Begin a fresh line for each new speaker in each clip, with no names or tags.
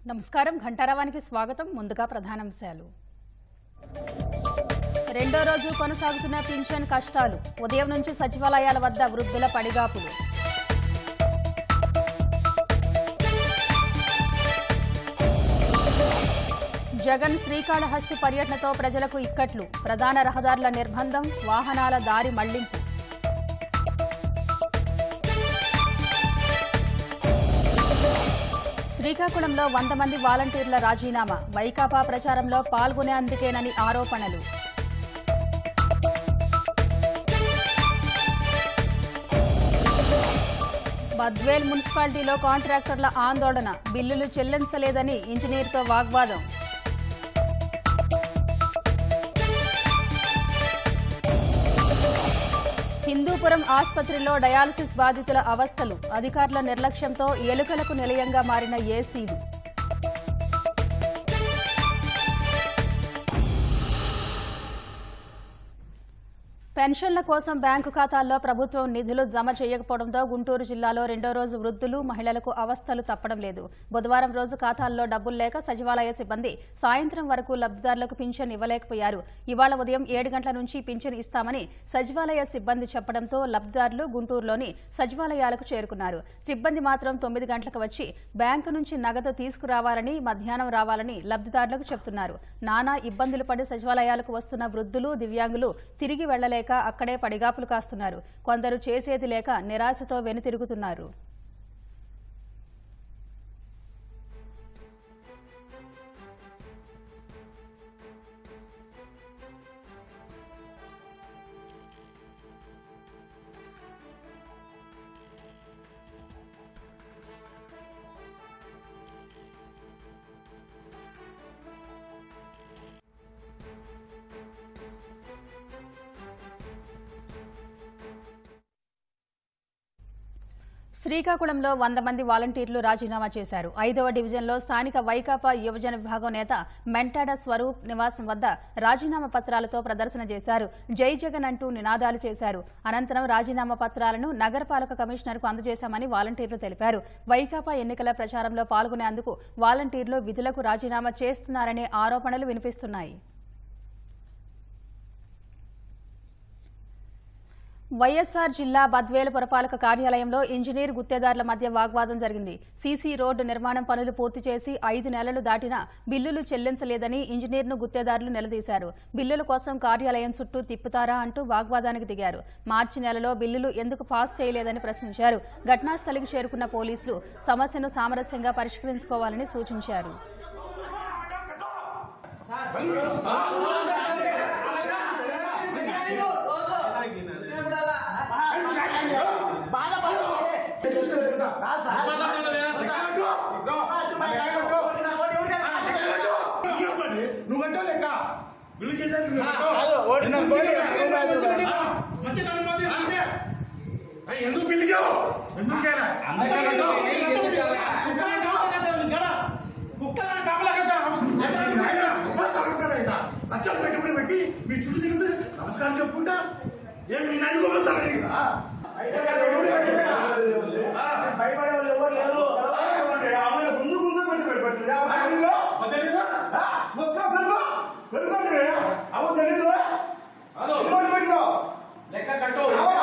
నమస్కారం ఘంటారావానికి స్వాగతం ముందుగా ప్రధానాంశాలు రెండో రోజు కొనసాగుతున్న పింఛన్ కష్టాలు ఉదయం నుంచి సచివాలయాల వద్ద వృద్ధుల పడిగాపులు జగన్ శ్రీకాళహస్తి పర్యటనతో ప్రజలకు ఇక్కట్లు ప్రధాన రహదారుల నిర్బంధం వాహనాల దారి మళ్లింపు శ్రీకాకుళంలో వంద మంది వాలంటీర్ల రాజీనామా వైకాపా ప్రచారంలో పాల్గొనేందుకేనని ఆరోపణలు బద్వేల్ మున్సిపాలిటీలో కాంట్రాక్టర్ల ఆందోళన బిల్లులు చెల్లించలేదని ఇంజనీర్తో వాగ్వాదం హిందూపురం ఆసుపత్రిలో డయాలసిస్ బాధితుల అవస్థలు అధికారుల నిర్లక్ష్యంతో ఎలుకలకు నిలయంగా మారిన ఏసీలు పెన్షన్ల కోసం బ్యాంకు ఖాతాల్లో ప్రభుత్వం నిధులు జమ చేయకపోవడంతో గుంటూరు జిల్లాలో రెండో రోజు వృద్ధులు మహిళలకు అవస్థలు తప్పడం లేదు బుధవారం రోజు ఖాతాల్లో డబ్బులు లేక సచివాలయ సిబ్బంది సాయంత్రం వరకు లబ్దిదారులకు పింఛన్ ఇవ్వలేకపోయారు ఇవాళ ఉదయం ఏడు గంటల నుంచి పింఛన్ ఇస్తామని సచివాలయ సిబ్బంది చెప్పడంతో లబ్దిదారులు గుంటూరులోని సచివాలయాలకు చేరుకున్నారు సిబ్బంది మాత్రం తొమ్మిది గంటలకు వచ్చి బ్యాంకు నుంచి నగదు తీసుకురావాలని మధ్యాహ్నం రావాలని లబ్దిదారులకు చెబుతున్నారు నానా ఇబ్బందులు పడి సచివాలయాలకు వస్తున్న వృద్ధులు దివ్యాంగులు తిరిగి వెళ్లలేక అక్కడే పడిగాపులు కాస్తున్నారు కొందరు చేసేది లేక నిరాశతో వెనుతిరుగుతున్నారు శ్రీకాకుళంలో వంద మంది వాలంటీర్లు రాజీనామా చేశారు ఐదవ డివిజన్లో స్థానిక వైకాపా యువజన విభాగం నేత మెంటాడ స్వరూప్ నివాసం వద్ద రాజీనామా పత్రాలతో ప్రదర్శన చేశారు జై జగన్ అంటూ నినాదాలు చేశారు అనంతరం రాజీనామా పత్రాలను నగరపాలక కమిషనర్కు అందజేశామని వాలంటీర్లు తెలిపారు వైకాపా ఎన్నికల ప్రచారంలో పాల్గొనేందుకు వాలంటీర్లు విధులకు రాజీనామా చేస్తున్నారనే ఆరోపణలు వినిపిస్తున్నాయి వైఎస్సార్ జిల్లా బద్వేలు పురపాలక కార్యాలయంలో ఇంజనీర్ గుత్తేదారుల మధ్య వాగ్వాదం జరిగింది సీసీ రోడ్డు నిర్మాణం పనులు పూర్తి చేసి ఐదు నెలలు దాటినా బిల్లులు చెల్లించలేదని ఇంజనీర్ను గుత్తేదారులు నిలదీశారు బిల్లుల కోసం కార్యాలయం చుట్టూ తిప్పుతారా అంటూ వాగ్వాదానికి దిగారు మార్చి నెలలో బిల్లులు ఎందుకు పాస్ చేయలేదని ప్రశ్నించారు ఘటనా స్థలికి చేరుకున్న పోలీసులు సమస్యను సామరస్యంగా పరిష్కరించుకోవాలని సూచించారు
నువ్వు గంట లెక్క బిల్లు చేసేది ఎందుకు బిల్లు చేయవు ఎందుకు చేయరా లక్షలు పెట్టుబడి పెట్టి మీ చుట్టూ తిరుగుతూ నమస్కారం చెప్పుకుంటా ఏం మీ నాయన గొప్పసారి భయపడే వాళ్ళు ఎవరు లేరు ముందు ముందు పెట్టి పెట్టుకుంటుంది మొత్తం పెరుగు పెరుగుతుంది అవు తెలీదు పెట్టుకో
లెక్క కట్టు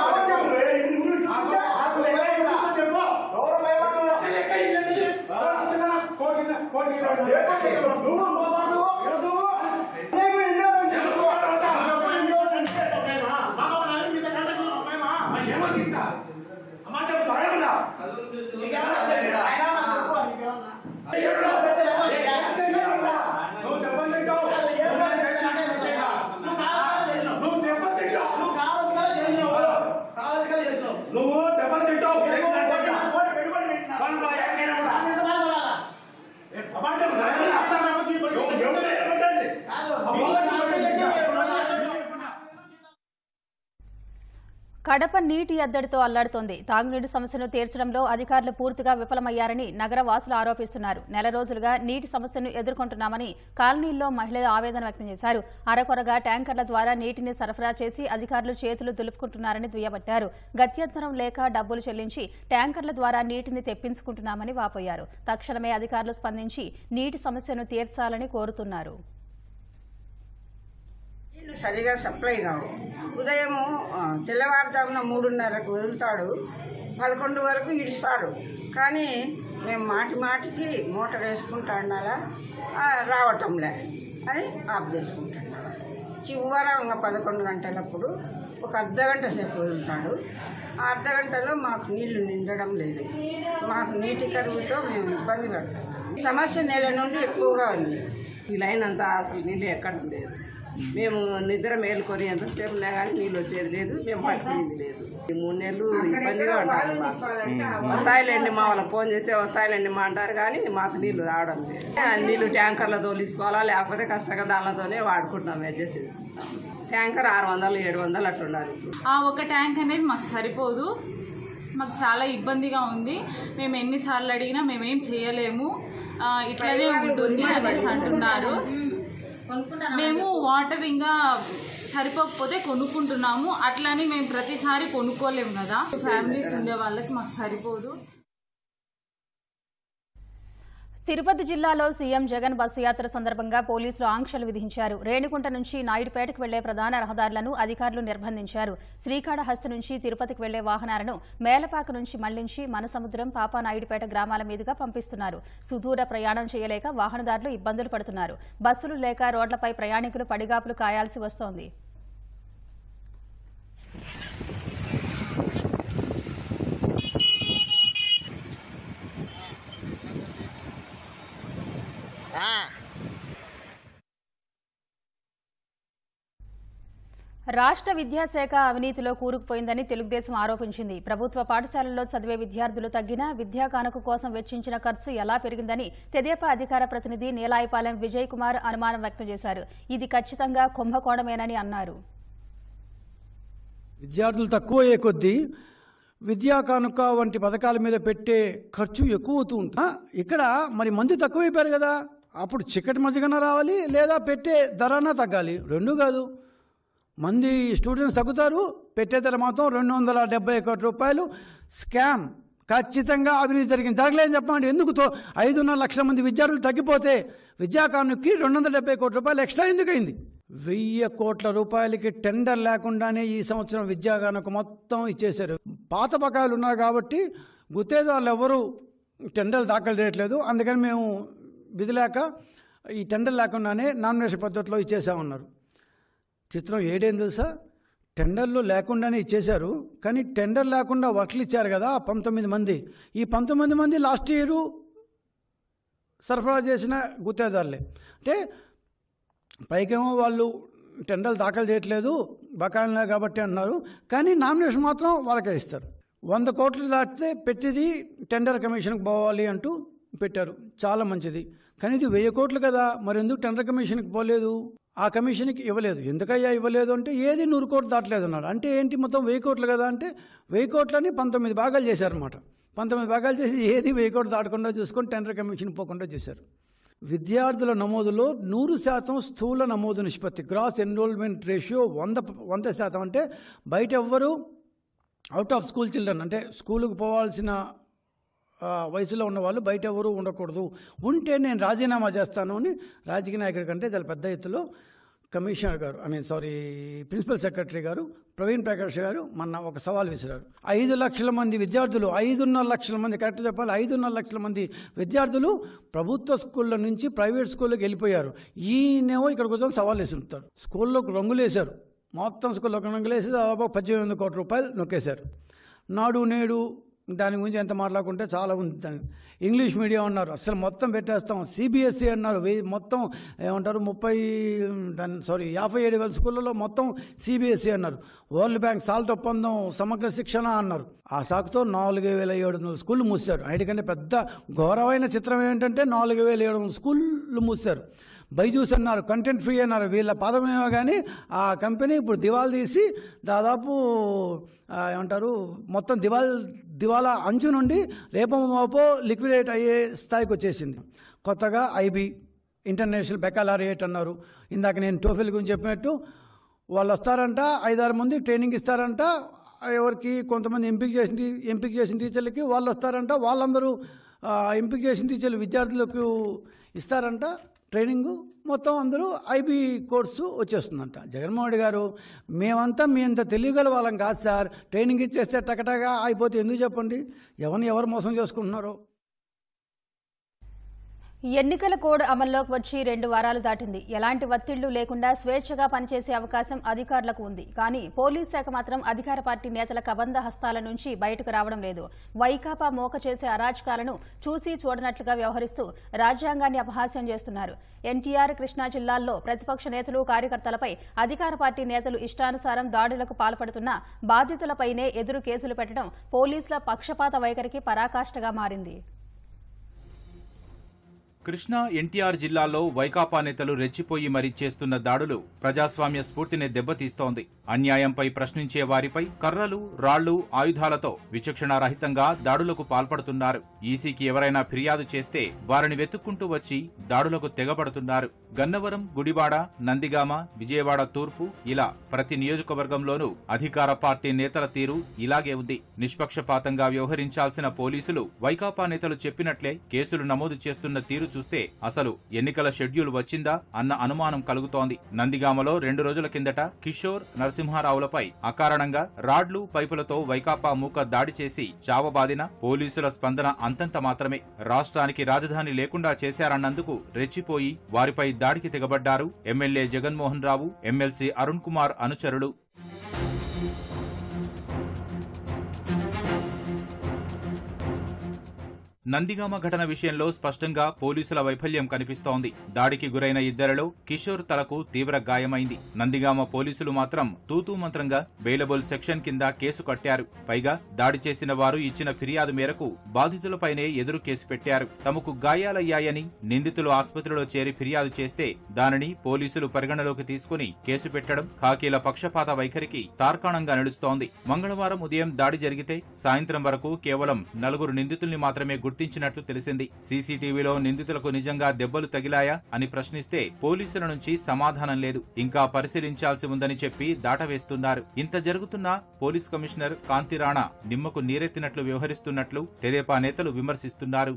నువ్వు దెబ్బతింటావు నువ్వు దెబ్బతింటావు నువ్వు దెబ్బతింటావు సమాజం
కడప నీటి ఎద్దడితో అల్లాడుతోంది తాగునీటి సమస్యను తీర్చడంలో అధికారులు పూర్తిగా విఫలమయ్యారని నగర వాసులు ఆరోపిస్తున్నారు నెల రోజులుగా నీటి సమస్యను ఎదుర్కొంటున్నామని కాలనీల్లో మహిళలు ఆవేదన వ్యక్తం చేశారు అరకొరగా ట్యాంకర్ల ద్వారా నీటిని సరఫరా చేసి అధికారులు చేతులు దులుపుకుంటున్నారని దుయ్యబట్టారు గత్యంతరం లేక డబ్బులు చెల్లించి ట్యాంకర్ల ద్వారా నీటిని తెప్పించుకుంటున్నామని వాపోయారు తక్షణమే అధికారులు స్పందించి నీటి సమస్యను తీర్చాలని కోరుతున్నారు
నీళ్ళు సరిగా సప్లై కావు ఉదయం ఆ, తెల్లవారుజామున మూడున్నరకు వదులుతాడు పదకొండు వరకు ఇడుస్తారు కానీ మేము మాటి మాటికి మోటార్ వేసుకుంటా ఉండాలా ఆ, రావటంలే అని ఆఫ్ చేసుకుంటాం చివర ఇంకా పదకొండు గంటలప్పుడు ఒక అర్ధ గంట సేపు వదులుతాడు ఆ అర్ధ గంటలో మాకు నీళ్లు నిండడం లేదు మాకు నీటి కరువుతో మేము ఇబ్బంది పడతాం సమస్య నెల నుండి ఎక్కువగా ఉంది
ఈ లైన్ అంతా అసలు నీళ్ళు ఎక్కడ లేదు మేము నిద్ర మేలుకొని ఎంతసేపు ఉన్నా కానీ నీళ్ళు వచ్చేది లేదు మేము పట్టుకునేది లేదు ఈ మూడు నెలలు ఇబ్బందిగా ఉంటారు మాకు వస్తాయిలేండి మా వాళ్ళకి ఫోన్ చేస్తే వస్తాయిలేండి మా అంటారు కానీ మాకు నీళ్లు రావడం లేదు ఆ నీళ్లు ట్యాంకర్లో తోలిసుకోవాలా లేకపోతే కష్టంగా దానితోనే వాడుకుంటున్నాం అడ్జస్ట్ చేసుకుంటాం ట్యాంకర్ ఆరు వందలు ఏడు వందలు అట్టుండాలి ఇప్పుడు
ఆ ఒక ట్యాంక్ అనేది మాకు సరిపోదు మాకు చాలా ఇబ్బందిగా ఉంది మేము ఎన్నిసార్లు అడిగినా మేమేం చేయలేము ఆ, ఇట్లానే ఉంటుంది అనేసి అంటున్నారు మేము వాటర్ ఇంకా సరిపోకపోతే కొనుక్కుంటున్నాము అట్లానే మేము ప్రతిసారి కొనుక్కోలేము కదా ఫ్యామిలీస్ ఉండే వాళ్ళకి మాకు సరిపోదు
తిరుపతి జిల్లాలో సీఎం జగన్ బస్సు యాత్ర సందర్భంగా పోలీసులు ఆంక్షలు విధించారు రేణిగుంట నుంచి నాయుడుపేటకు వెళ్లే ప్రధాన రహదారులను అధికారులు నిర్బంధించారు శ్రీకాళహస్తి నుంచి తిరుపతికి వెళ్లే వాహనాలను మేలపాక నుంచి మళ్లించి మనసముద్రం పాపానాయుడుపేట గ్రామాల మీదుగా పంపిస్తున్నారు సుదూర ప్రయాణం చేయలేక వాహనదారులు ఇబ్బందులు పడుతున్నారు బస్సులు లేక రోడ్లపై ప్రయాణికులు పడిగాపులు కాయాల్సి వస్తోంది రాష్ట్ర విద్యాశాఖ అవినీతిలో కూరుకుపోయిందని తెలుగుదేశం ఆరోపించింది ప్రభుత్వ పాఠశాలల్లో చదివే విద్యార్థులు తగ్గినా విద్యా కానుక కోసం వెచ్చించిన ఖర్చు ఎలా పెరిగిందని తెదేపా అధికార ప్రతినిధి నీలాయపాలెం విజయ్ కుమార్ అనుమానం వ్యక్తం చేశారు ఇది ఖచ్చితంగా కుంభకోణమేనని అన్నారు
విద్యార్థులు తక్కువ అయ్యే కొద్దీ విద్యా కానుక వంటి పథకాల మీద పెట్టే ఖర్చు ఎక్కువ అవుతూ ఉంటుంది ఆ, ఇక్కడ మరి మంది తక్కువైపోయారు కదా అప్పుడు చిక్కటి మధ్యకన్నా రావాలి లేదా పెట్టే ధరనా తగ్గాలి రెండూ కాదు మంది స్టూడెంట్స్ తగ్గుతారు పెట్టే ధర మాత్రం రెండు వందల డెబ్బై కోట్ల రూపాయలు స్కామ్ ఖచ్చితంగా అవినీతి జరిగింది జరగలేదని చెప్పండి ఎందుకు తో ఐదున్నర లక్షల మంది విద్యార్థులు తగ్గిపోతే విద్యా కానుకకి రెండు వందల డెబ్బై కోట్ల రూపాయలు ఎక్స్ట్రా ఎందుకు అయింది వెయ్యి కోట్ల రూపాయలకి టెండర్ లేకుండానే ఈ సంవత్సరం విద్యా కానుక మొత్తం ఇచ్చేశారు పాత బకాయిలు ఉన్నాయి కాబట్టి గుత్తేదారులు ఎవరు టెండర్లు దాఖలు చేయట్లేదు అందుకని మేము విధి లేక ఈ టెండర్ లేకుండానే నామినేషన్ పద్ధతిలో ఇచ్చేసామన్నారు చిత్రం ఏడేం తెలుసా టెండర్లు లేకుండానే ఇచ్చేశారు కానీ టెండర్ లేకుండా వర్క్లు ఇచ్చారు కదా పంతొమ్మిది మంది ఈ పంతొమ్మిది మంది లాస్ట్ ఇయరు సరఫరా చేసిన గుత్తేదారులే అంటే పైకేమో వాళ్ళు టెండర్లు దాఖలు చేయట్లేదు బకాయిలు కాబట్టి అన్నారు కానీ నామినేషన్ మాత్రం వాళ్ళకే ఇస్తారు వంద కోట్లు దాటితే ప్రతిదీ టెండర్ కమిషన్కి పోవాలి అంటూ పెట్టారు చాలా మంచిది కానీ ఇది వెయ్యి కోట్లు కదా మరి ఎందుకు టెండర్ కమిషన్కి పోలేదు ఆ కమిషన్కి ఇవ్వలేదు ఎందుకయ్యా ఇవ్వలేదు అంటే ఏది నూరు కోట్లు దాటలేదు అన్నాడు అంటే ఏంటి మొత్తం వెయ్యి కోట్లు కదా అంటే వెయ్యి కోట్లని పంతొమ్మిది భాగాలు చేశారన్నమాట పంతొమ్మిది భాగాలు చేసి ఏది వెయ్యి కోట్లు దాటకుండా చూసుకొని టెండర్ కమిషన్ పోకుండా చేశారు విద్యార్థుల నమోదులో నూరు శాతం స్థూల నమోదు నిష్పత్తి గ్రాస్ ఎన్రోల్మెంట్ రేషియో వంద వంద శాతం అంటే బయట ఎవ్వరు అవుట్ ఆఫ్ స్కూల్ చిల్డ్రన్ అంటే స్కూలుకు పోవాల్సిన ఆ, వయసులో ఉన్న వాళ్ళు బయట ఎవరు ఉండకూడదు ఉంటే నేను రాజీనామా చేస్తాను అని రాజకీయ నాయకుడి కంటే చాలా పెద్ద ఎత్తులో commissioner garu I mean sorry principal secretary garu Praveen Prakash గారు మొన్న ఒక సవాల్ విసిరారు ఐదు లక్షల మంది విద్యార్థులు ఐదున్నర లక్షల మంది కరెక్ట్ చెప్పాలి ఐదున్నర లక్షల మంది విద్యార్థులు ప్రభుత్వ స్కూళ్ళ నుంచి ప్రైవేట్ స్కూళ్ళకి వెళ్ళిపోయారు ఈయనేమో ఇక్కడ కూర్చొని సవాల్ వేసుంటాడు స్కూల్లోకి రంగులు వేశారు మొత్తం స్కూల్లో రంగులు వేసి దాదాపు పద్దెనిమిది వందల కోట్ల రూపాయలు నొక్కేశారు నాడు నేడు దాని గురించి ఎంత మాట్లాడుకుంటే చాలా ఉంది దాని ఇంగ్లీష్ మీడియం అన్నారు అసలు మొత్తం పెట్టేస్తాం సిబిఎస్ఈ అన్నారు వెయ్యి మొత్తం ఏమంటారు ముప్పై దాని సారీ యాభై ఏడు వేల స్కూళ్ళలో మొత్తం సిబిఎస్ఈ అన్నారు వరల్డ్ బ్యాంక్ సాల్ట్ ఒప్పందం సమగ్ర శిక్షణ అన్నారు ఆ సాకుతో నాలుగు వేల ఏడు వందల స్కూళ్ళు మూసారు అన్నిటికంటే పెద్ద ఘోరమైన చిత్రం ఏంటంటే నాలుగు వేల ఏడు వందల స్కూళ్ళు మూసారు బైజూస్ అన్నారు కంటెంట్ ఫ్రీ అన్నారు వీళ్ళ పదమేమో కానీ ఆ కంపెనీ ఇప్పుడు దివాలా తీసి దాదాపు ఆ, ఏమంటారు మొత్తం దివాల్ దివాలా అంచు నుండి రేపో మోపో లిక్విడేట్ అయ్యే స్థాయికి వచ్చేసింది కొత్తగా ఐబీ ఇంటర్నేషనల్ బెకాలరేట్ అన్నారు ఇందాక నేను టోఫెల్ గురించి చెప్పినట్టు వాళ్ళు వస్తారంట ఐదారు మంది ట్రైనింగ్ ఇస్తారంట ఎవరికి కొంతమంది ఎంపిక చేసిన టీ- ఎంపిక చేసిన టీచర్లకి వాళ్ళు వస్తారంట వాళ్ళందరూ ఆ, ఎంపిక చేసిన టీచర్లు విద్యార్థులకు ఇస్తారంట ట్రైనింగ్ మొత్తం అందరూ ఐబీ కోర్సు వచ్చేస్తుందంట జగన్మోహన్ రెడ్డి గారు మేమంతా మీ అంత తెలియగల వాళ్ళం కాదు సార్ ట్రైనింగ్ ఇచ్చేస్తే టకటగా అయిపోతే ఎందుకు చెప్పండి ఎవరిని ఎవరు మోసం చేసుకుంటున్నారో
ఎన్నికల కోడ్ అమల్లోకి వచ్చి రెండు వారాలు దాటింది ఎలాంటి ఒత్తిళ్లు లేకుండా స్వేచ్ఛగా పనిచేసే అవకాశం అధికారులకు ఉంది కానీ పోలీస్ శాఖ మాత్రం అధికార పార్టీ నేతల కబంధ హస్తాల నుంచి బయటకు రావడం లేదు వైకాపా మోక చేసే అరాచకాలను చూసి చూడనట్లుగా వ్యవహరిస్తూ రాజ్యాంగాన్ని అపహాస్యం చేస్తున్నారు ఎన్టీఆర్ కృష్ణా జిల్లాల్లో ప్రతిపక్ష నేతలు కార్యకర్తలపై అధికార పార్టీ నేతలు ఇష్టానుసారం దాడులకు పాల్పడుతున్న బాధితులపైనే ఎదురు కేసులు పెట్టడం పోలీసుల పక్షపాత వైఖరికి పరాకాష్ఠగా మారింది
కృష్ణా ఎన్టీఆర్ జిల్లాలో వైకాపా నేతలు రెచ్చిపోయి మరీ చేస్తున్న దాడులు ప్రజాస్వామ్య స్ఫూర్తిని దెబ్బతీస్తోంది అన్యాయంపై ప్రశ్నించే వారిపై కర్రలు రాళ్లు ఆయుధాలతో విచక్షణారహితంగా దాడులకు పాల్పడుతున్నారు ఈసీకి ఎవరైనా ఫిర్యాదు చేస్తే వారిని వెతుక్కుంటూ వచ్చి దాడులకు తెగబడుతున్నారు గన్నవరం గుడివాడ నందిగామ విజయవాడ తూర్పు ఇలా ప్రతి నియోజకవర్గంలోనూ అధికార పార్టీ నేతల తీరు ఇలాగే ఉంది నిష్పక్షపాతంగా వ్యవహరించాల్సిన పోలీసులు వైకాపా నేతలు చెప్పినట్లే కేసులు నమోదు చేస్తున్న తీరు చూస్తే అసలు ఎన్నికల షెడ్యూల్ వచ్చిందా అన్న అనుమానం కలుగుతోంది నందిగామలో రెండు రోజుల కిందట కిషోర్ నరసింహారావులపై అకారణంగా రాడ్లు పైపులతో వైకాపా మూక దాడి చేసి చావబాదిన పోలీసుల స్పందన అంతంత మాత్రమే రాష్ట్రానికి రాజధాని లేకుండా చేశారన్నందుకు రెచ్చిపోయి వారిపై దాడికి తెగబడ్డారు ఎమ్మెల్యే జగన్మోహన్ రావు ఎమ్మెల్సీ అరుణ్ కుమార్ అనుచరులు నందిగామ ఘటన విషయంలో స్పష్టంగా పోలీసుల వైఫల్యం కనిపిస్తోంది దాడికి గురైన ఇద్దరిలో కిషోర్ తలకు తీవ్ర గాయమైంది నందిగామ పోలీసులు మాత్రం తూతూ మంత్రంగా బెయిలబుల్ సెక్షన్ కింద కేసు కట్టారు పైగా దాడి చేసిన వారు ఇచ్చిన ఫిర్యాదు మేరకు బాధితులపైనే ఎదురు కేసు పెట్టారు తమకు గాయాలయ్యాయని నిందితులు ఆసుపత్రిలో చేరి ఫిర్యాదు చేస్తే దానిని పోలీసులు పరిగణలోకి తీసుకుని కేసు పెట్టడం ఖాకీల పక్షపాత వైఖరికి తార్కాణంగా నడుస్తోంది మంగళవారం ఉదయం దాడి జరిగితే సాయంత్రం వరకు కేవలం నలుగురు నిందితుల్ని మాత్రమే గుర్తించినట్లు తెలిసింది సీసీటీవీలో నిందితులకు నిజంగా దెబ్బలు తగిలాయా అని ప్రశ్నిస్తే పోలీసుల నుంచి సమాధానం లేదు ఇంకా పరిశీలించాల్సి ఉందని చెప్పి దాటవేస్తున్నారు ఇంత జరుగుతున్నా పోలీస్ కమిషనర్ కాంతి రాణా నిమ్మకు నీరెత్తినట్లు వ్యవహరిస్తున్నట్లు తెదేపా నేతలు విమర్శిస్తున్నారు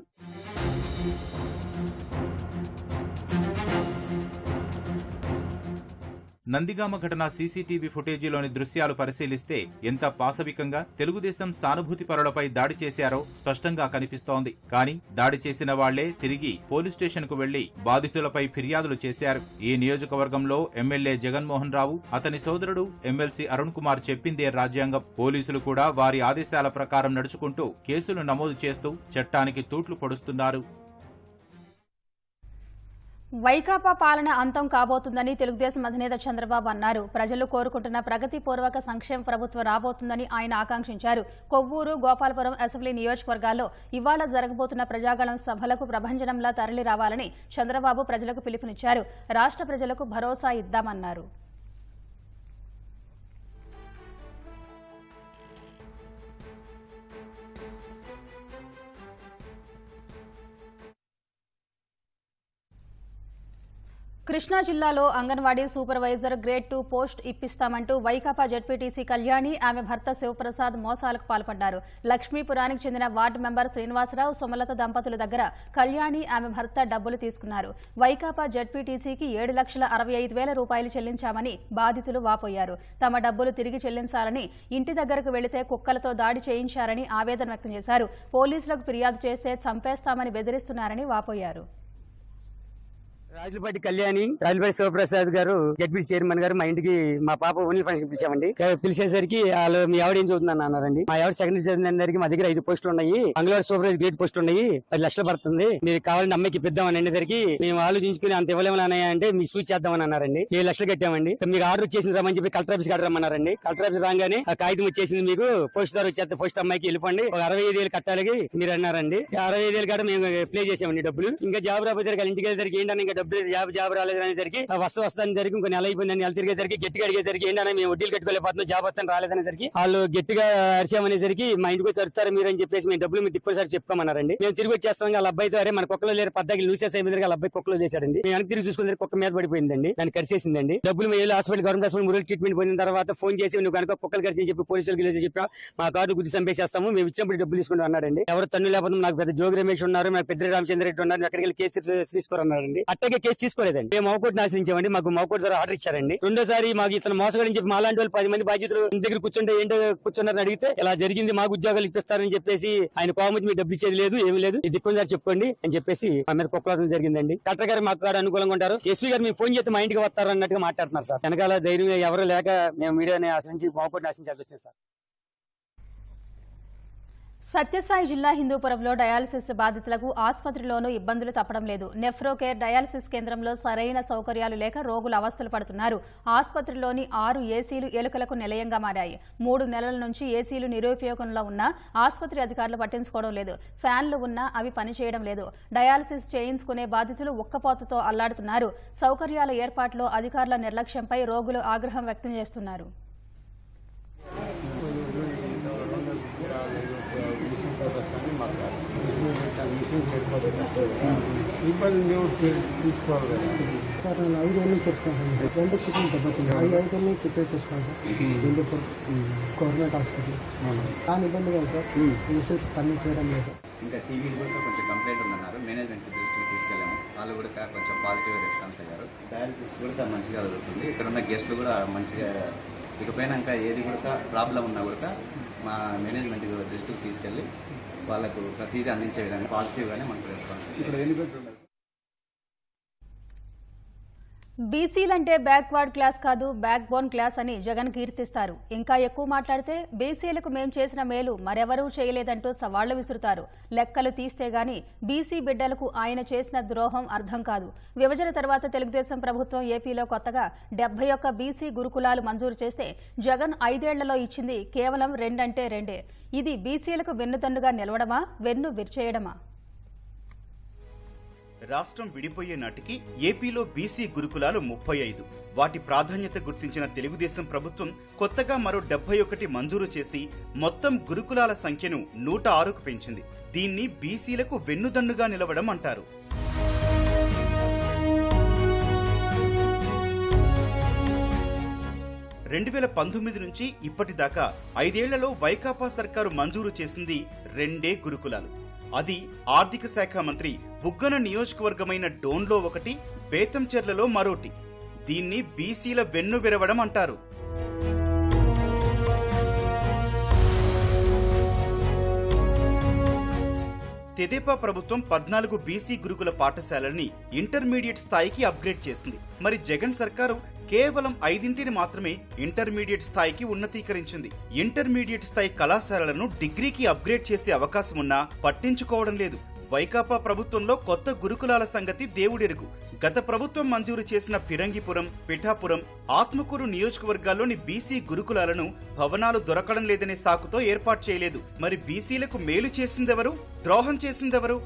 నందిగామ ఘటన సీసీటీవీ ఫుటేజీలోని దృశ్యాలు పరిశీలిస్తే ఎంత పాశవికంగా తెలుగుదేశం సానుభూతి పరులపై దాడి చేశారో స్పష్టంగా కనిపిస్తోంది కానీ దాడి చేసిన వాళ్లే తిరిగి పోలీస్ స్టేషన్ కు వెళ్లి బాధితులపై ఫిర్యాదులు చేశారు ఈ నియోజకవర్గంలో ఎమ్మెల్యే జగన్మోహన్ రావు అతని సోదరుడు ఎమ్మెల్సీ అరుణ్ కుమార్ చెప్పిందే రాజ్యాంగం పోలీసులు కూడా వారి ఆదేశాల ప్రకారం నడుచుకుంటూ కేసులు నమోదు చేస్తూ చట్టానికి తూట్లు పొడుస్తున్నారు
వైకాపా పాలన అంతం కాబోతుందని తెలుగుదేశం అధినేత చంద్రబాబు అన్నారు ప్రజలు కోరుకుంటున్న ప్రగతి పూర్వక సంక్షేమ ప్రభుత్వం రాబోతుందని ఆయన ఆకాంక్షించారు కొవ్వూరు గోపాలపురం అసెంబ్లీ నియోజకవర్గాల్లో ఇవాళ జరగబోతున్న ప్రజాగళం సభలకు ప్రభంజనంలా తరలి రావాలని చంద్రబాబు ప్రజలకు పిలుపునిచ్చారు రాష్ట్ర ప్రజలకు భరోసా ఇద్దామన్నారు కృష్ణా జిల్లాలో anganwadi supervisor grade two post ఇప్పిస్తామంటూ వైకాపా జడ్పీటీసీ కళ్యాణి ఆమె భర్త శివప్రసాద్ మోసాలకు పాల్పడ్డారు లక్ష్మీపురానికి చెందిన వార్డు మెంబర్ శ్రీనివాసరావు సుమలత దంపతుల దగ్గర కళ్యాణి ఆమె భర్త డబ్బులు తీసుకున్నారు వైకాపా జడ్పీటీసీకి ఏడు లక్షల అరవై ఐదు వేల రూపాయలు చెల్లించామని బాధితులు వాపోయారు తమ డబ్బులు తిరిగి చెల్లించాలని ఇంటి దగ్గరకు వెళితే కుక్కలతో దాడి చేయించారని ఆవేదన వ్యక్తం చేశారు పోలీసులకు ఫిర్యాదు చేస్తే చంపేస్తామని బెదిరిస్తున్నారని వాపోయారు
రాజులపాటి కళ్యాణి రాజులపాటి శివప్రసాద్ గారు జడ్పీ చైర్మన్ గారు మా ఇంటికి మా పాప ఓన్లీ ఫంక్షన్ పిలిచామండి పిలిచేసరికి వాళ్ళు మీ ఆవిడ ఏం చదువుతుందని అన్నారండి మా ఆవిడ సెకండరీ చదివినందరికి మా దగ్గర ఐదు పోస్టులు ఉన్నాయి బంగ్లార్ సూపర్వైజర్ గ్రేట్ పోస్ట్ ఉన్నాయి పది లక్షలు పడుతుంది మీరు కావాలని అమ్మాయికి ఇప్పిద్దామని అనేసరికి మేము ఆలోచించుకుని అంత ఇవ్వలేమని అన్నయ్య అంటే మీకు సూచి చేద్దామని అన్నారండి ఏడు లక్షలు కట్టామండి మీకు ఆర్డర్ వచ్చేసింది రమ్మని చెప్పి కలెక్టర్ ఆఫీస్ రమ్మన్నారండి కలెక్టర్ ఆఫీస్ రాగానే ఆ కాగితం వచ్చేసింది మీకు పోస్ట్ ద్వారా వచ్చేస్తే పోస్ట్ అమ్మాయికి వెళ్ళిపోండి ఒక అరవై ఐదు వేలు కట్టాలి మీరు అన్నారండి ఆ అరవై ఐదు వేలు కాడ మేము ప్లే చేసామండి డబ్బులు ఇంకా జాబ్ రాబోతే ఇంటికి వెళ్ళేసరికి ఏంటని ఇంకా డబ్బులు జాబ్ జాబ్ రాలేదు అనేసరికి ఆ వస్తు వస్తాను జరిగి కొన్ని నెల అయిపోయిందని నెల తిరిగేసరికి గట్టిగా అడిగేసరికి ఏంటన్నా మేము వడ్డీలు కట్టుకోలేకపోతున్నాం జాబ్ వస్తాను రాలేదనేసరికి వాళ్ళు గట్టిగా అరిచామనేసరికి మా ఇంటికి వచ్చి అరుతారు మీరు అని చెప్పేసి మేము డబ్బులు మీరు తిక్కుసారి చెప్పుకోమన్నారండి మేము తిరిగి వచ్చేస్తాం వాళ్ళ అబ్బాయితో అరే మన కుక్కలో లేరు పద్దాకి లూసెస్ అయిపోయింది వాళ్ళ అబ్బాయి కుక్కలో చేశాడండి మేము వెనక్కి తిరిగి చూసుకుని కుక్క మీద పడిపోయిందండి దాన్ని కరిచేసిందండి డబ్బులు మేము hospital government hospital Murali treatment పొందిన తర్వాత ఫోన్ చేసి నువ్వు కనుక కుక్కలు కరిచి చెప్పి పోలీసులకు వెళ్ళి చెప్పా మా కార్డు గుర్తు చంపేసేస్తాము మేము ఇచ్చినప్పుడు డబ్బులు తీసుకుంటూ అన్నాడండి ఎవరు తన్ను లేకపోతే నాకు పెద్ద జోగి రమేష్ ఉన్నారు నాకు పెద్ద రామచంద్ర రెడ్డి ఉన్నారు అక్కడికి వెళ్ళి కేసు తీసుకోరన్నారండి అట్టగే కేసు తీసుకోలేదండి మేము మౌకోట్ ఆశ్రయించామండి మాకు మౌకోట్ ద్వారా ఆర్డర్ ఇచ్చారండి రెండోసారి మాకు ఇతను మోసగాడని చెప్పి మాలాంటి వాళ్ళు పది మంది బాధ్యతలు ఇంటి దగ్గర కూర్చుంటే ఏంటో కూర్చున్నారని అడిగితే ఇలా జరిగింది మాకు ఉద్యోగాలు ఇప్పిస్తారని చెప్పేసి ఆయన కోమతి మీరు డబ్బులు ఇచ్చేది లేదు ఏమీ లేదు ఇది దిక్కుందారు చెప్పుకోండి అని చెప్పేసి మా మీద కుక్కలాటం జరిగిందండి కలెక్టర్ గారు మాకు కూడా అనుకూలంగా ఉంటారు ఎస్పీ గారు మీకు ఫోన్ చేస్తే మా ఇంటికి వస్తారు అన్నట్టుగా మాట్లాడుతున్నారు సార్ వెనకాల ధైర్యం ఎవరు లేక మేము మీడియాని ఆశ్రయించి మౌకోట్ని ఆశ్రయించాల్సి వచ్చింది సార్
సత్యసాయి జిల్లా హిందూపురంలో డయాలసిస్ బాధితులకు ఆసుపత్రిలోనూ ఇబ్బందులు తప్పడం లేదు నెఫ్రోకేర్ డయాలసిస్ కేంద్రంలో సరైన సౌకర్యాలు లేక రోగులు అవస్థలు పడుతున్నారు ఆసుపత్రిలోని ఆరు ఏసీలు ఎలుకలకు నిలయంగా మారాయి మూడు నెలల నుంచి ఏసీలు నిరుపయోగంలో ఉన్నా ఆసుపత్రి అధికారులు పట్టించుకోవడం లేదు ఫ్యాన్లు ఉన్నా అవి పనిచేయడం లేదు డయాలసిస్ చేయించుకునే బాధితులు ఉక్కపోతతో అల్లాడుతున్నారు సౌకర్యాల ఏర్పాట్లో అధికారుల నిర్లక్ష్యంపై రోగులు ఆగ్రహం వ్యక్తం చేస్తున్నారు
ఇబ్బంది మేము తీసుకోవాలి కదా
సార్ నేను ఐదు ఏళ్ళు చెప్తాను రెండు కుటుంబం దెబ్బతింది ఐదు ఐదు ఏళ్ళు ప్రిపేర్ చేసుకోవాలి సార్ హిందూపూర్ గవర్నమెంట్ హాస్పిటల్ దాని ఇబ్బంది కదా సార్ యూసెఫ్ పని చేయడం లేదు
ఇంకా టీవీ కూడా కొంచెం కంప్లైంట్ ఉందన్నారు మేనేజ్మెంట్ దృష్టికి తీసుకెళ్ళాము వాళ్ళు కూడా కొంచెం పాజిటివ్ రెస్పాన్స్ అయ్యారు డయాలసిస్ కూడా మంచిగా జరుగుతుంది ఇక్కడ ఉన్న గెస్ట్లు కూడా మంచిగా ఇకపైన ఇంకా ఏది కూడా ప్రాబ్లం ఉన్నా కూడా మా మేనేజ్మెంట్ దృష్టికి తీసుకెళ్ళి వాళ్ళకు ప్రతిదీ అందించే విధంగా పాజిటివ్గానే మనకు రెస్పాన్స్
ఇక్కడ
బీసీలంటే బ్యాక్వర్డ్ క్లాస్ కాదు బ్యాక్ బోన్ క్లాస్ అని జగన్ కీర్తిస్తారు ఇంకా ఎక్కువ మాట్లాడితే బీసీలకు మేం చేసిన మేలు మరెవరూ చేయలేదంటూ సవాళ్లు విసురుతారు లెక్కలు తీస్తే గాని బీసీ బిడ్డలకు ఆయన చేసిన ద్రోహం అర్థం కాదు విభజన తర్వాత తెలుగుదేశం ప్రభుత్వం ఏపీలో కొత్తగా డెబ్బై ఒక్క బీసీ గురుకులాలు మంజూరు చేస్తే జగన్ ఐదేళ్లలో ఇచ్చింది కేవలం రెండంటే రెండే ఇది బీసీలకు వెన్నుదన్నుగా నిలవడమా వెన్ను విరిచేయడమా
రాష్ట్రం విడిపోయే నాటికి ఏపీలో బీసీ గురుకులాలు ముప్పై ఐదు వాటి ప్రాధాన్యత గుర్తించిన తెలుగుదేశం ప్రభుత్వం కొత్తగా మరో డెబ్బై ఒకటి మంజూరు చేసి మొత్తం గురుకులాల సంఖ్యను నూట ఆరుకు పెంచింది దీన్ని బీసీలకు వెన్నుదన్నుగా నిలవడం అంటారు రెండు వేల పంతొమ్మిది నుంచి ఇప్పటిదాకా ఐదేళ్లలో వైకాపా సర్కారు మంజూరు చేసింది రెండే గురుకులాలు అది ఆర్థిక శాఖ మంత్రి బుగ్గన నియోజకవర్గమైన డోన్లో ఒకటి బేతంచెర్లలో మరోటి దీన్ని బీసీల వెన్ను విరవడం అంటారు తెదేపా ప్రభుత్వం పద్నాలుగు బీసీ గురుకుల పాఠశాలల్ని ఇంటర్మీడియట్ స్థాయికి అప్గ్రేడ్ చేసింది మరి జగన్ సర్కారు కేవలం ఐదింటిని మాత్రమే ఇంటర్మీడియట్ స్థాయికి ఉన్నతీకరించింది ఇంటర్మీడియట్ స్థాయి కళాశాలలను డిగ్రీకి అప్గ్రేడ్ చేసే అవకాశం ఉన్నా పట్టించుకోవడం లేదు వైకాపా ప్రభుత్వంలో కొత్త గురుకులాల సంగతి దేవుడెరుగు గత ప్రభుత్వం మంజూరు చేసిన ఫిరంగిపురం పిఠాపురం ఆత్మకూరు నియోజకవర్గాల్లోని బీసీ గురుకులాలను భవనాలు దొరకడం లేదనే సాకుతో ఏర్పాటు చేయలేదు మరి బీసీలకు మేలు చేసిందెవరు ద్రోహం చేసిందెవరు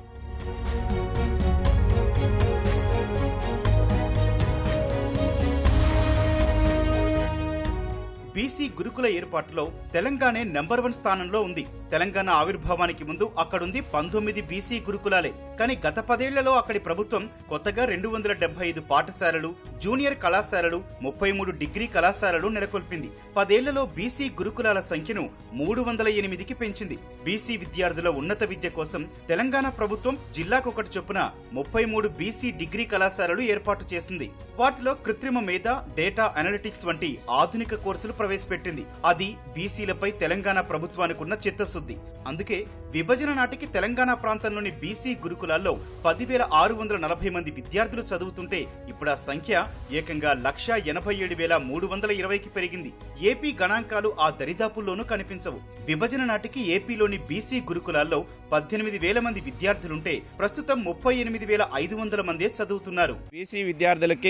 బీసీ గురుకుల ఏర్పాటులో తెలంగాణ నెంబర్ వన్ స్థానంలో ఉంది తెలంగాణ ఆవిర్భావానికి ముందు అక్కడుంది పంతొమ్మిది బీసీ గురుకులాలే కానీ గత పదేళ్లలో అక్కడి ప్రభుత్వం కొత్తగా రెండు వందల డెబ్బై ఐదు పాఠశాలలు జూనియర్ కళాశాలలు ముప్పై మూడు డిగ్రీ కళాశాలలు నెలకొల్పింది పదేళ్లలో బీసీ గురుకులాల సంఖ్యను మూడు వందల ఎనిమిదికి పెంచింది బీసీ విద్యార్థుల ఉన్నత విద్య కోసం తెలంగాణ ప్రభుత్వం జిల్లాకొకటి చొప్పున ముప్పై మూడు బీసీ డిగ్రీ కళాశాలలు ఏర్పాటు చేసింది వాటిలో కృత్రిమ మేధ డేటా అనలిటిక్స్ వంటి ఆధునిక కోర్సులు ప్రవేశపెట్టింది అది బీసీలపై తెలంగాణ ప్రభుత్వానికి ఉన్న చిత్తశుద్ధి అందుకే విభజన నాటికి తెలంగాణ ప్రాంతంలోని బీసీ గురుకులాల్లో పదివేల ఆరు వందల నలభై మంది విద్యార్థులు చదువుతుంటే ఇప్పుడు ఆ సంఖ్య ఏకంగా లక్ష ఎనభై ఏడు వేల మూడు వందల ఇరవైకి పెరిగింది ఏపీ గణాంకాలు ఆ దరిదాపుల్లోనూ కనిపించవు విభజన నాటికి ఏపీలోని బీసీ గురుకులాల్లో పద్దెనిమిది వేల మంది విద్యార్థులుంటే ప్రస్తుతం ముప్పై ఎనిమిది వేల ఐదు వందల మందే చదువుతున్నారు
బీసీ విద్యార్థులకి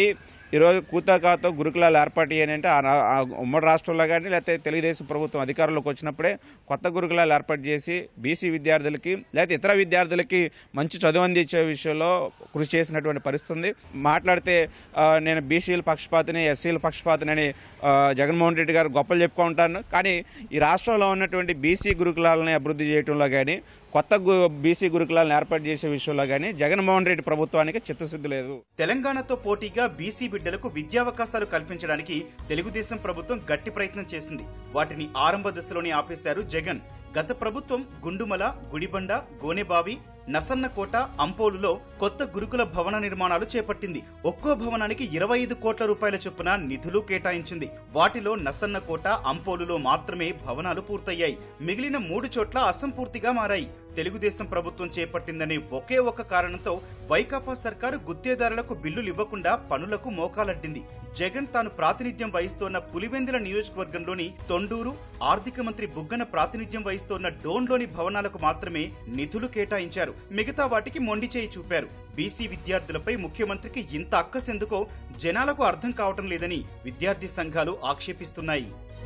ఈరోజు కూతకాతో గురుకులాలు ఏర్పాటు చేయాలంటే ఆ రా- ఆ ఉమ్మడి రాష్ట్రంలో కానీ లేకపోతే తెలుగుదేశం ప్రభుత్వం అధికారంలోకి వచ్చినప్పుడే కొత్త గురుకులాలు ఏర్పాటు చేసి బీసీ విద్యార్థులకి లేకపోతే ఇతర విద్యార్థులకి మంచి చదువు అందించే విషయంలో కృషి చేసినటువంటి పరిస్థితి ఉంది మాట్లాడితే ఆ, నేను బీసీల పక్షపాతిని ఎస్సీల పక్షపాతిని అని ఆ, జగన్మోహన్ రెడ్డి గారు గొప్పలు చెప్పుకుంటాను కానీ ఈ రాష్ట్రంలో ఉన్నటువంటి బీసీ గురుకులాలని అభివృద్ధి చేయడంలో కానీ కొత్త గు బీసీ గురుకులాలను ఏర్పాటు చేసే విషయంలో కానీ జగన్మోహన్ రెడ్డి ప్రభుత్వానికి చిత్తశుద్ధి లేదు
తెలంగాణతో పోటీగా బీసీ బిడ్డలకు విద్యావకాశాలు కల్పించడానికి తెలుగుదేశం ప్రభుత్వం గట్టి ప్రయత్నం చేసింది వాటిని ఆరంభ దశలోనే ఆపేశారు జగన్ గత ప్రభుత్వం గుండుమల గుడిబండ గోనెబావి నసన్నకోట అంపోలులో కొత్త గురుకుల భవన నిర్మాణాలు చేపట్టింది ఒక్కో భవనానికి ఇరవై ఐదు కోట్ల రూపాయల చొప్పున నిధులు కేటాయించింది వాటిలో నసన్నకోట అంపోలులో మాత్రమే భవనాలు పూర్తయ్యాయి మిగిలిన మూడు చోట్ల అసంపూర్తిగా మారాయి తెలుగుదేశం ప్రభుత్వం చేపట్టిందనే ఒకే ఒక కారణంతో వైకాపా సర్కారు గుత్తేదారులకు బిల్లులు ఇవ్వకుండా పనులకు మోకాలడ్డింది జగన్ తాను ప్రాతినిధ్యం వహిస్తోన్న పులివెందుల నియోజకవర్గంలోని తొండూరు ఆర్థిక మంత్రి బుగ్గన ప్రాతినిధ్యం వహిస్తోన్న డోన్లోని భవనాలకు మాత్రమే నిధులు కేటాయించారు మిగతా వాటికి మొండి చేయి చూపారు బీసీ విద్యార్థులపై ముఖ్యమంత్రికి ఇంత అక్కసెందుకో జనాలకు అర్థం కావటం లేదని విద్యార్థి సంఘాలు ఆక్షేపిస్తున్నాయి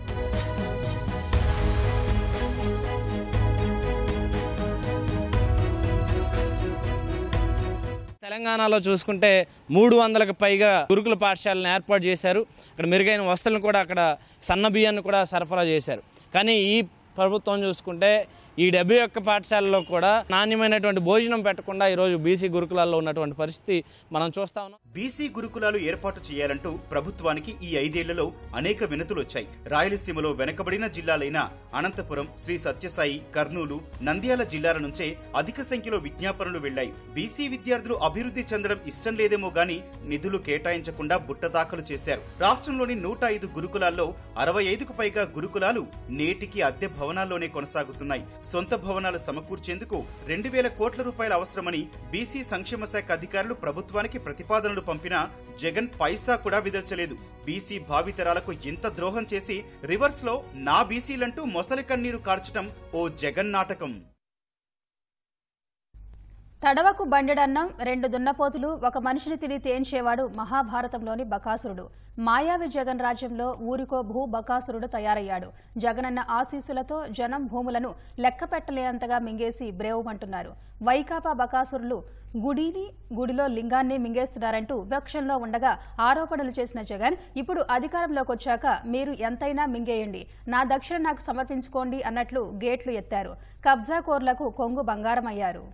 తెలంగాణలో చూసుకుంటే మూడు వందలకు పైగా గురుకుల పాఠశాలను ఏర్పాటు చేశారు అక్కడ మెరుగైన వసతులను కూడా అక్కడ సన్న బియ్యాన్ని కూడా సరఫరా చేశారు కానీ ఈ ప్రభుత్వం చూసుకుంటే ఈ డెబ్బై ఒక్క పాఠశాలలో కూడా నాణ్యమైనటువంటి భోజనం పెట్టకుండా ఈరోజు బీసీ గురుకులాల్లో ఉన్నటువంటి పరిస్థితి మనం చూస్తా ఉన్నాం
బీసీ గురుకులాలు ఏర్పాటు చేయాలంటూ ప్రభుత్వానికి ఈ ఐదేళ్లలో అనేక వినతులు వచ్చాయి రాయలసీమలో వెనకబడిన జిల్లాలైన అనంతపురం శ్రీ సత్యసాయి కర్నూలు నంద్యాల జిల్లాల నుంచే అధిక సంఖ్యలో విజ్ఞాపనలు వెళ్లాయి బీసీ విద్యార్థులు అభివృద్ధి చెందడం ఇష్టం లేదేమో గాని నిధులు కేటాయించకుండా బుట్ట దాఖలు చేశారు రాష్ట్రంలోని నూట ఐదు గురుకులాల్లో అరవై ఐదుకు పైగా గురుకులాలు నేటికి అద్దె భవనాల్లోనే కొనసాగుతున్నాయి సొంత భవనాలు సమకూర్చేందుకు రెండు వేల కోట్ల రూపాయలు అవసరమని బీసీ సంక్షేమ శాఖ అధికారులు ప్రభుత్వానికి ప్రతిపాదనలు పంపినా జగన్ పైసా కూడా విదల్చలేదు బీసీ భావితరాలకు ఇంత ద్రోహం చేసి రివర్స్ లో నా బీసీలంటూ మొసలి కన్నీరు కార్చటం ఓ జగన్ నాటకం
తడవకు బండెడన్నం రెండు దున్నపోతులు ఒక మనిషిని తిని తేంచేవాడు మహాభారతంలోని బకాసురుడు మాయావి జగన్ రాజ్యంలో ఊరికో భూ బకాసురుడు తయారయ్యాడు జగనన్న ఆశీస్సులతో జనం భూములను లెక్క పెట్టలేనంతగా మింగేసి బ్రేవుమంటున్నారు వైకాపా బకాసురులు గుడిని గుడిలో లింగాన్ని మింగేస్తున్నారంటూ విపక్షంలో ఉండగా ఆరోపణలు చేసిన జగన్ ఇప్పుడు అధికారంలోకి వచ్చాక మీరు ఎంతైనా మింగేయండి నా దక్షిణ నాకు సమర్పించుకోండి అన్నట్లు గేట్లు ఎత్తారు కబ్జాకోర్లకు కొంగు బంగారమయ్యారు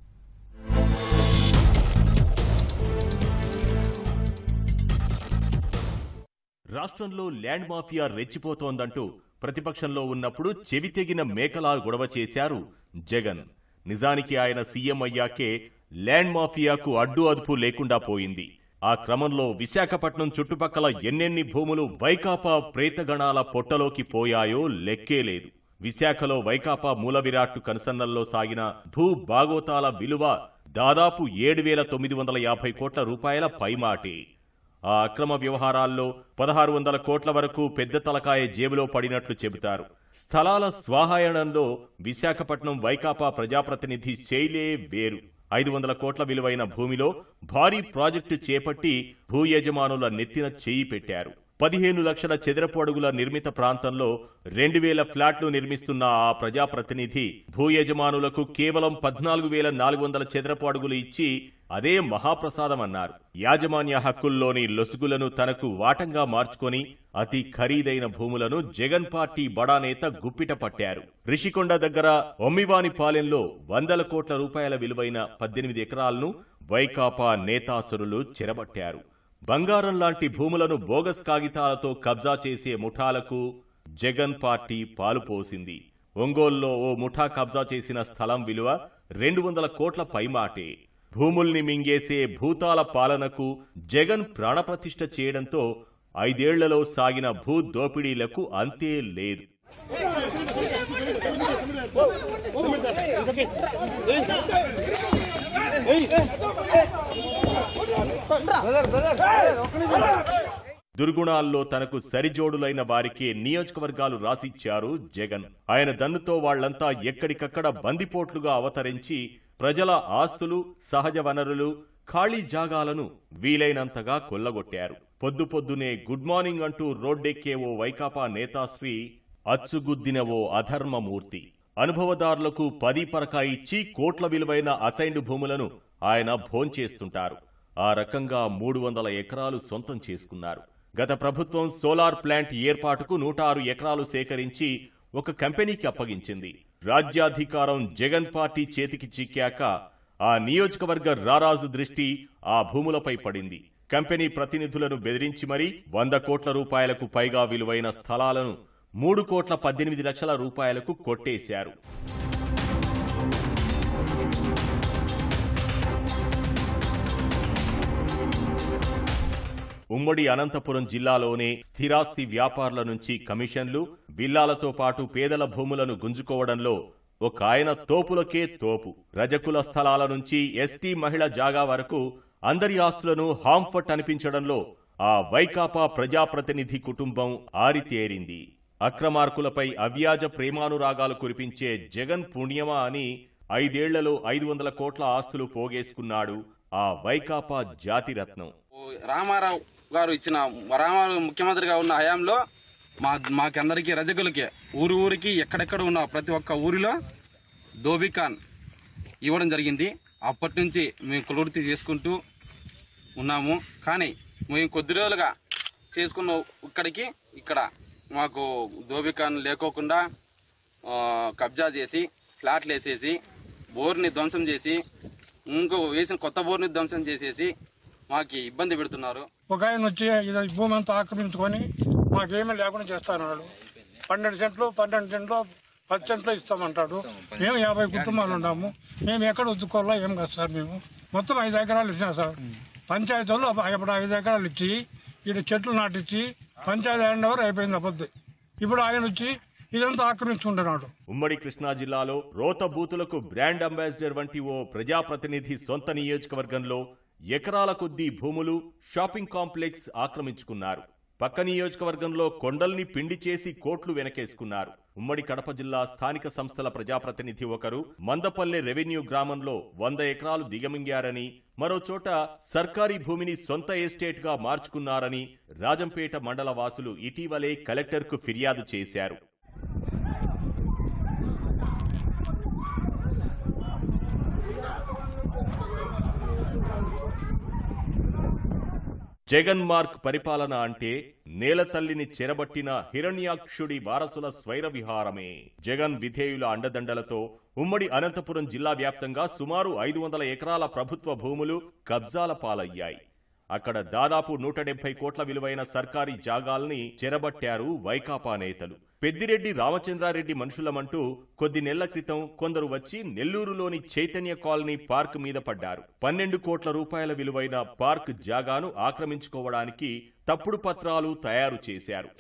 రాష్ట్రంలో ల్యాండ్ మాఫియా రెచ్చిపోతోందంటూ ప్రతిపక్షంలో ఉన్నప్పుడు చెవి తెగిన మేకలా గొడవ చేశారు జగన్ నిజానికి ఆయన సీఎం అయ్యాకే ల్యాండ్ మాఫియాకు అడ్డు అదుపు లేకుండా పోయింది ఆ క్రమంలో విశాఖపట్నం చుట్టుపక్కల ఎన్నెన్ని భూములు వైకాపా ప్రేతగణాల పొట్టలోకి పోయాయో లెక్కే లేదు విశాఖలో వైకాపా మూల విరాట్టు కనుసన్నల్లో సాగిన భూ బాగోతాల విలువ దాదాపు ఏడు వేల తొమ్మిది వందల యాభై కోట్ల రూపాయల పైమాటే ఆ అక్రమ వ్యవహారాల్లో పదహారు వందల కోట్ల వరకు పెద్ద తలకాయ జేబులో పడినట్లు చెబుతారు స్థలాల స్వాహాయణంలో విశాఖపట్నం వైకాపా ప్రజాప్రతినిధి శైలే వేరు ఐదు వందల కోట్ల విలువైన భూమిలో భారీ ప్రాజెక్టు చేపట్టి భూ యజమానుల నెత్తిన చేయి పెట్టారు పదిహేను లక్షల చదరపు అడుగుల నిర్మిత ప్రాంతంలో రెండు వేల ఫ్లాట్లు నిర్మిస్తున్న ఆ ప్రజాప్రతినిధి భూ యజమానులకు కేవలం పద్నాలుగు వేల నాలుగు వందల చదరపు అడుగులు ఇచ్చి అదే మహాప్రసాదం అన్నారు యాజమాన్య హక్కుల్లోని లొసుగులను తనకు వాటంగా మార్చుకొని అతి ఖరీదైన భూములను జగన్ పార్టీ బడా నేత గుప్పిట పట్టారు రిషికొండ దగ్గర ఒమ్మివాని పాలెంలో వందల కోట్ల రూపాయల విలువైన పద్దెనిమిది ఎకరాలను వైకాపా నేతాసురులు చెరబట్టారు బంగారం లాంటి భూములను బోగస్ కాగితాలతో కబ్జా చేసే ముఠాలకు జగన్ పార్టీ పాలుపోసింది ఒంగోలులో ఓ ముఠా కబ్జా చేసిన స్థలం విలువ రెండు వందల కోట్ల పైమాటే భూముల్ని మింగేసే భూతాల పాలనకు జగన్ ప్రాణప్రతిష్ఠ చేయడంతో ఐదేళ్లలో సాగిన భూ దోపిడీలకు అంతే లేదు దుర్గుణాల్లో తనకు సరిజోడులైన వారికే నియోజకవర్గాలు రాసిచ్చారు జగన్ ఆయన దన్నుతో వాళ్లంతా ఎక్కడికక్కడ బందిపోట్లుగా అవతరించి ప్రజల ఆస్తులు సహజ వనరులు ఖాళీ జాగాలను వీలైనంతగా కొల్లగొట్టారు పొద్దు పొద్దునే గుడ్ మార్నింగ్ అంటూ రోడ్డెక్కే ఓ వైకాపా నేతాశ్రీ అచ్చుగుద్దిన ఓ అధర్మమూర్తి అనుభవదారులకు పది పరకా ఇచ్చి కోట్ల విలువైన అసైన్డ్ భూములను ఆయన భోంచేస్తుంటారు ఆ రకంగా మూడు వందల ఎకరాలు సొంతం చేసుకున్నారు గత ప్రభుత్వం సోలార్ ప్లాంట్ ఏర్పాటుకు నూట ఆరు ఎకరాలు సేకరించి ఒక కంపెనీకి అప్పగించింది రాజ్యాధికారం జగన్ పార్టీ చేతికి చిక్కాక ఆ నియోజకవర్గ రారాజు దృష్టి ఆ భూములపై పడింది కంపెనీ ప్రతినిధులను బెదిరించి మరీ వంద కోట్ల రూపాయలకు పైగా విలువైన స్థలాలను మూడు కోట్ల పద్దెనిమిది లక్షల రూపాయలకు కొట్టేశారు ఉమ్మడి అనంతపురం జిల్లాలోనే స్థిరాస్తి వ్యాపారుల నుంచి కమిషన్లు విల్లాలతో పాటు పేదల భూములను గుంజుకోవడంలో ఒక ఆయన తోపులకే తోపు రజకుల స్థలాల నుంచి ఎస్టీ మహిళ జాగా వరకు అందరి ఆస్తులను హాంఫట్ అనిపించడంలో ఆ వైకాపా ప్రజాప్రతినిధి కుటుంబం ఆరితేరింది అక్రమార్కులపై అవ్యాజ ప్రేమానురాగాలు కురిపించే జగన్ పుణ్యమా అని ఐదేళ్లలో ఐదు వందల కోట్ల ఆస్తులు పోగేసుకున్నాడు ఆ వైకాపా జాతిరత్నం
రామారావు గారు ఇచ్చిన రామారావు ముఖ్యమంత్రిగా ఉన్న హయాంలో మా మాకందరికీ రజకులకి ఊరు ఊరికి ఎక్కడెక్కడ ఉన్న ప్రతి ఒక్క ఊరిలో దోబికాన్ ఇవ్వడం జరిగింది అప్పటి నుంచి మేము కులవృత్తి చేసుకుంటూ ఉన్నాము కానీ మేము కొద్ది రోజులుగా చేసుకున్న ఇక్కడికి ఇక్కడ మాకు దోబికాన్ లేకోకుండా ఆ, కబ్జా చేసి ఫ్లాట్లు వేసేసి బోర్ని ధ్వంసం చేసి ఇంకో వేసిన కొత్త బోర్ని ధ్వంసం చేసేసి మాకు ఇబ్బంది పెడుతున్నారు
ఒక ఆయన వచ్చి ఇది భూమి అంతా ఆక్రమించుకొని మాకేమీ లేకుండా చేస్తాడు పన్నెండు సెంట్లు పన్నెండు సెంట్లు పది సెంట్లు ఇస్తామంటాడు మేము యాభై కుటుంబాలు ఉన్నాము మేము ఎక్కడ ఉద్దుకోవాలో ఏం కాదు సార్ మేము మొత్తం ఐదు ఎకరాలు ఇచ్చినా సార్ పంచాయతీ వాళ్ళు ఇప్పుడు ఐదు ఎకరాలు ఇచ్చి ఇక్కడ చెట్లు నాటించి పంచాయతీ హ్యాండ్ ఓవర్ అయిపోయింది అబద్ధి ఇప్పుడు ఆయన వచ్చి ఇదంతా ఆక్రమించుకుంటున్నాడు
ఉమ్మడి కృష్ణా జిల్లాలో రోత బూతులకు బ్రాండ్ అంబాసిడర్ వంటి ఓ ప్రజాప్రతినిధి సొంత నియోజకవర్గంలో ఎకరాల కొద్దీ భూములు షాపింగ్ కాంప్లెక్స్ ఆక్రమించుకున్నారు పక్క నియోజకవర్గంలో కొండల్ని పిండి చేసి కోట్లు వెనకేసుకున్నారు ఉమ్మడి కడప జిల్లా స్థానిక సంస్థల ప్రజాప్రతినిధి ఒకరు మందపల్లె రెవెన్యూ గ్రామంలో వంద ఎకరాలు దిగమింగారని మరో చోట సర్కారీ భూమిని సొంత ఎస్టేట్ గా మార్చుకున్నారని రాజంపేట మండల వాసులు ఇటీవలే కలెక్టర్కు ఫిర్యాదు చేశారు జగన్ మార్క్ పరిపాలన అంటే నేల తల్లిని చెరబట్టిన హిరణ్యాక్షుడి వారసుల స్వైర విహారమే జగన్ విధేయుల అండదండలతో ఉమ్మడి అనంతపురం జిల్లా వ్యాప్తంగా సుమారు ఐదు వందల ఎకరాల ప్రభుత్వ భూములు కబ్జాల పాలయ్యాయి అక్కడ దాదాపు నూట డెబ్బై కోట్ల విలువైన సర్కారీ జాగాల్ని చెరబట్టారు వైకాపా నేతలు పెద్దిరెడ్డి రామచంద్రారెడ్డి మనుషులమంటూ కొద్ది నెలల క్రితం కొందరు వచ్చి నెల్లూరులోని చైతన్య కాలనీ పార్క్ మీద పడ్డారు పన్నెండు కోట్ల రూపాయల విలువైన పార్క్ జాగాను ఆక్రమించుకోవడానికి తప్పుడు పత్రాలు తయారు చేశారు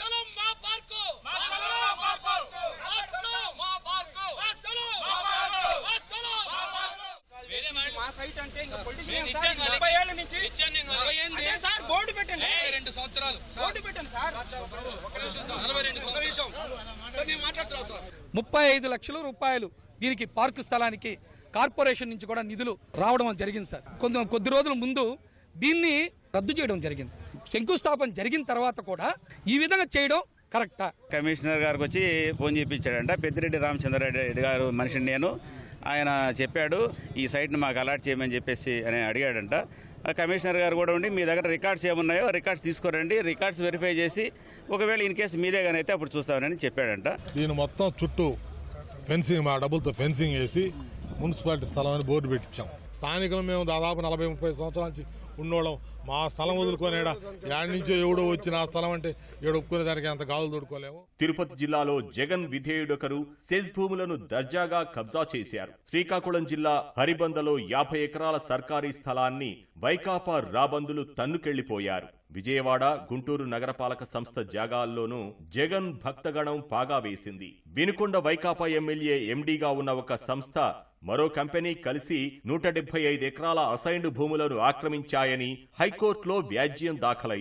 మా సైట్ అంటే ఇంకా పొలిటీషియన్ సార్ నలభై ఏళ్ళ నుంచి అదే సార్ బోర్డు పెట్టండి రెండు సంవత్సరాలు బోర్డు పెట్టండి సార్ ఒక నిమిషం సార్ నలభై రెండు ఒక నిమిషం సార్, నేను మాట్లాడుతున్నాను సార్
ముప్పై ఐదు లక్షల రూపాయలు దీనికి పార్కు స్థలానికి కార్పొరేషన్ నుంచి కూడా నిధులు రావడం జరిగింది సార్ కొంత కొద్ది రోజుల ముందు దీన్ని రద్దు చేయడం జరిగింది శంకుస్థాపన జరిగిన తర్వాత కూడా ఈ విధంగా చేయడం కరెక్టా
కమిషనర్ గారికి వచ్చి ఫోన్ చేయించాడంట పెద్దిరెడ్డి రామచంద్రారెడ్డి గారు మనిషిని నేను ఆయన చెప్పాడు ఈ సైట్ని మాకు అలాట్ చేయమని చెప్పేసి అని అడిగాడంట ఆ కమిషనర్ గారు కూడా ఉండి మీ దగ్గర రికార్డ్స్ ఏమున్నాయో రికార్డ్స్ తీసుకోరండి రికార్డ్స్ వెరిఫై చేసి ఒకవేళ ఇన్ కేసు మీదే కానీ అయితే అప్పుడు చూస్తామని చెప్పాడంట
దీని మొత్తం చుట్టూ ఫెన్సింగ్ మా డబ్బులతో ఫెన్సింగ్ వేసి మున్సిపాలిటీ స్థలం అని బోర్డు పెట్టించాం స్థానికులు మేము దాదాపు నలభై ముప్పై సంవత్సరాల నుంచి ఉన్నోళ్ళం మా స్థలం వదులుకోనేడా యాడ్ నుంచో ఎవడో వచ్చి నా స్థలం అంటే ఈడ ఒప్పుకునే దానికి అంత గాజులు తోడుకోలేము
తిరుపతి జిల్లాలో జగన్ విధేయుడొకరు సెజ్ భూములను దర్జాగా కబ్జా చేశారు శ్రీకాకుళం జిల్లా హరిబందలో యాభై ఎకరాల సర్కారీ స్థలాన్ని వైకాపా రాబందులు తన్నుకెళ్లిపోయారు విజయవాడ గుంటూరు నగరపాలక సంస్థ జాగాల్లోనూ జగన్ భక్తగణం పాగా వేసింది వినుకొండ వైకాపా ఎమ్మెల్యే ఎండీగా ఉన్న ఒక సంస్థ మరో కంపెనీ కలిసి నూట డెబ్బై ఐదు ఎకరాల అసైన్డ్ భూములను ఆక్రమించాయని హైకోర్టులో వ్యాజ్యం దాఖలైంది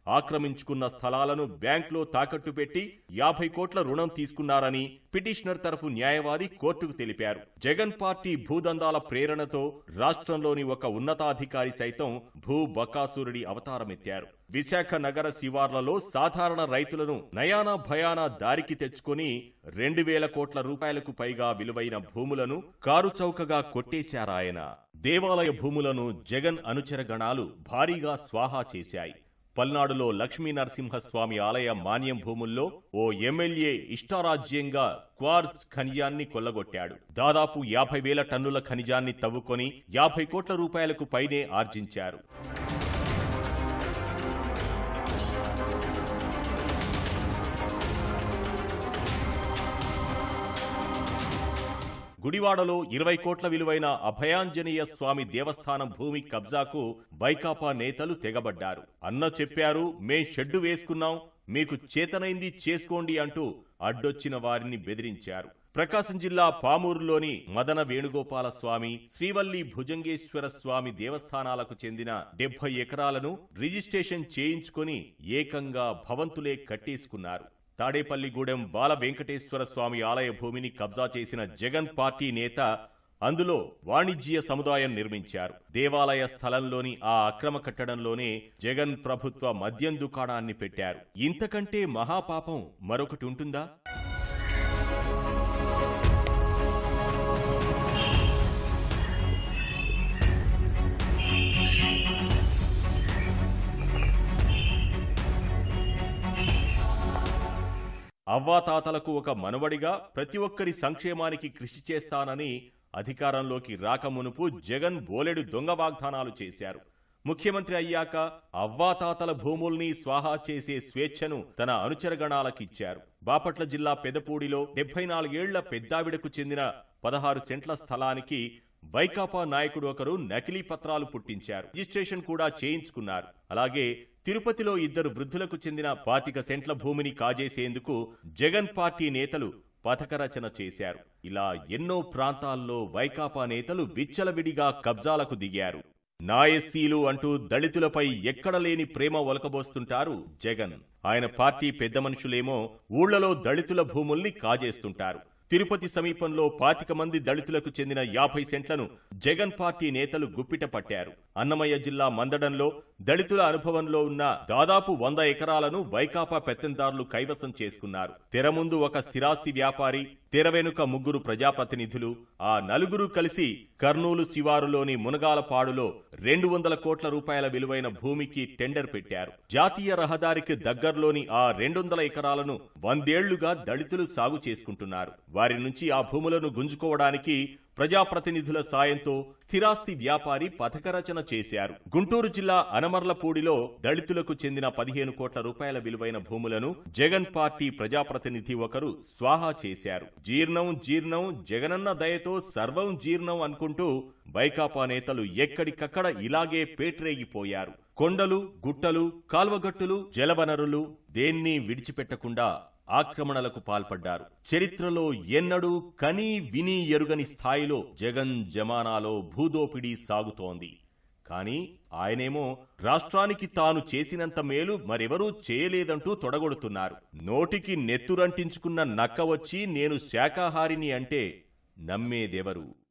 ఆక్రమించుకున్న స్థలాలను బ్యాంకులో తాకట్టు పెట్టి యాభై కోట్ల రుణం తీసుకున్నారని పిటిషనర్ తరఫు న్యాయవాది కోర్టుకు తెలిపారు జగన్ పార్టీ భూదందాల ప్రేరణతో రాష్ట్రంలోని ఒక ఉన్నతాధికారి సైతం భూ బకాసురుడి అవతారమెత్తారు విశాఖ నగర శివార్లలో సాధారణ రైతులను నయానా భయానా దారికి తెచ్చుకొని రెండు వేల కోట్ల రూపాయలకు పైగా విలువైన భూములను కారు చౌకగా కొట్టేశారాయన దేవాలయ భూములను జగన్ అనుచర గణాలు భారీగా స్వాహా చేశాయి పల్నాడులో లక్ష్మీ నరసింహస్వామి ఆలయ మాన్యం భూముల్లో ఓ ఎమ్మెల్యే ఇష్టారాజ్యంగా క్వార్జ్ ఖనిజాన్ని కొల్లగొట్టాడు దాదాపు యాభై వేల టన్నుల ఖనిజాన్ని తవ్వుకొని యాభై కోట్ల రూపాయలకు పైనే ఆర్జించారు గుడివాడలో ఇరవై కోట్ల విలువైన అభయాంజనేయ స్వామి దేవస్థానం భూమి కబ్జాకు వైకాపా నేతలు తెగబడ్డారు అన్న చెప్పారు మేం షెడ్డు వేసుకున్నాం మీకు చేతనైంది చేసుకోండి అంటూ అడ్డొచ్చిన వారిని బెదిరించారు ప్రకాశం జిల్లా పామూరులోని మదన వేణుగోపాల స్వామి శ్రీవల్లి భుజంగేశ్వర స్వామి దేవస్థానాలకు చెందిన డెబ్బై ఎకరాలను రిజిస్ట్రేషన్ చేయించుకొని ఏకంగా భవంతులే కట్టేసుకున్నారు తాడేపల్లిగూడెం బాల వెంకటేశ్వర స్వామి ఆలయ భూమిని కబ్జా చేసిన జగన్ పార్టీ నేత అందులో వాణిజ్య సముదాయం నిర్మించారు దేవాలయ స్థలంలోని ఆ అక్రమ కట్టడంలోనే జగన్ ప్రభుత్వ మద్యం దుకాణాన్ని పెట్టారు ఇంతకంటే మహాపాపం మరొకటి ఉంటుందా అవ్వాతాతలకు ఒక మనవడిగా ప్రతి ఒక్కరి సంక్షేమానికి కృషి చేస్తానని అధికారంలోకి రాకమునుపు జగన్ బోలెడు దొంగ వాగ్దానాలు చేశారు ముఖ్యమంత్రి అయ్యాక అవ్వాతాతల భూముల్ని స్వాహా చేసే స్వేచ్ఛను తన అనుచరగణాలకిచ్చారు బాపట్ల జిల్లా పెదపూడిలో డెబ్బై నాలుగేళ్ల పెద్దావిడకు చెందిన పదహారు సెంట్ల స్థలానికి వైకాపా నాయకుడు ఒకరు నకిలీ పత్రాలు పుట్టించారు రిజిస్ట్రేషన్ కూడా చేయించుకున్నారు అలాగే తిరుపతిలో ఇద్దరు వృద్ధులకు చెందిన పాతిక సెంట్ల భూమిని కాజేసేందుకు జగన్ పార్టీ నేతలు పథకరచన చేశారు ఇలా ఎన్నో ప్రాంతాల్లో వైకాపా నేతలు విచ్చలవిడిగా కబ్జాలకు దిగారు నా ఎస్సీలు అంటూ దళితులపై ఎక్కడ లేని ప్రేమ ఒలకబోస్తుంటారు జగన్ ఆయన పార్టీ పెద్ద మనుషులేమో ఊళ్లలో దళితుల భూముల్ని కాజేస్తుంటారు తిరుపతి సమీపంలో పాతిక మంది దళితులకు చెందిన యాభై సెంట్లను జగన్ పార్టీ నేతలు గుప్పిట పట్టారు అన్నమయ్య జిల్లా మందడంలో దళితుల అనుభవంలో ఉన్న దాదాపు వంద ఎకరాలను వైకాపా పెత్తందారులు కైవసం చేసుకున్నారు తెర ముందు ఒక స్థిరాస్తి వ్యాపారి తెర వెనుక ముగ్గురు ప్రజాప్రతినిధులు ఆ నలుగురు కలిసి కర్నూలు శివారులోని మునగాలపాడులో రెండు వందల కోట్ల రూపాయల విలువైన భూమికి టెండర్ పెట్టారు జాతీయ రహదారికి దగ్గర్లోని ఆ రెండు వందల ఎకరాలను వందేళ్లుగా దళితులు సాగు చేసుకుంటున్నారు వారి నుంచి ఆ భూములను గుంజుకోవడానికి ప్రజాప్రతినిధుల సాయంతో స్థిరాస్తి వ్యాపారి పథకరచన చేశారు గుంటూరు జిల్లా అనమర్లపూడిలో దళితులకు చెందిన పదిహేను కోట్ల రూపాయల విలువైన భూములను జగన్ పార్టీ ప్రజాప్రతినిధి ఒకరు స్వాహా చేశారు జీర్ణం జీర్ణం జగనన్న దయతో సర్వం జీర్ణం అనుకుంటూ వైకాపా నేతలు ఎక్కడికక్కడ ఇలాగే పేట్రేగిపోయారు కొండలు గుట్టలు కాల్వగట్టులు జలవనరులు దేన్ని విడిచిపెట్టకుండా ఆక్రమణలకు పాల్పడ్డారు చరిత్రలో ఎన్నడూ కనీ విని ఎరుగని స్థాయిలో జగన్ జమానాలో భూదోపిడీ సాగుతోంది కానీ ఆయనేమో రాష్ట్రానికి తాను చేసినంత మేలు మరెవరూ చేయలేదంటూ తొడగొడుతున్నారు నోటికి నెత్తురంటించుకున్న నక్క వచ్చి నేను శాకాహారిని అంటే నమ్మేదెవరు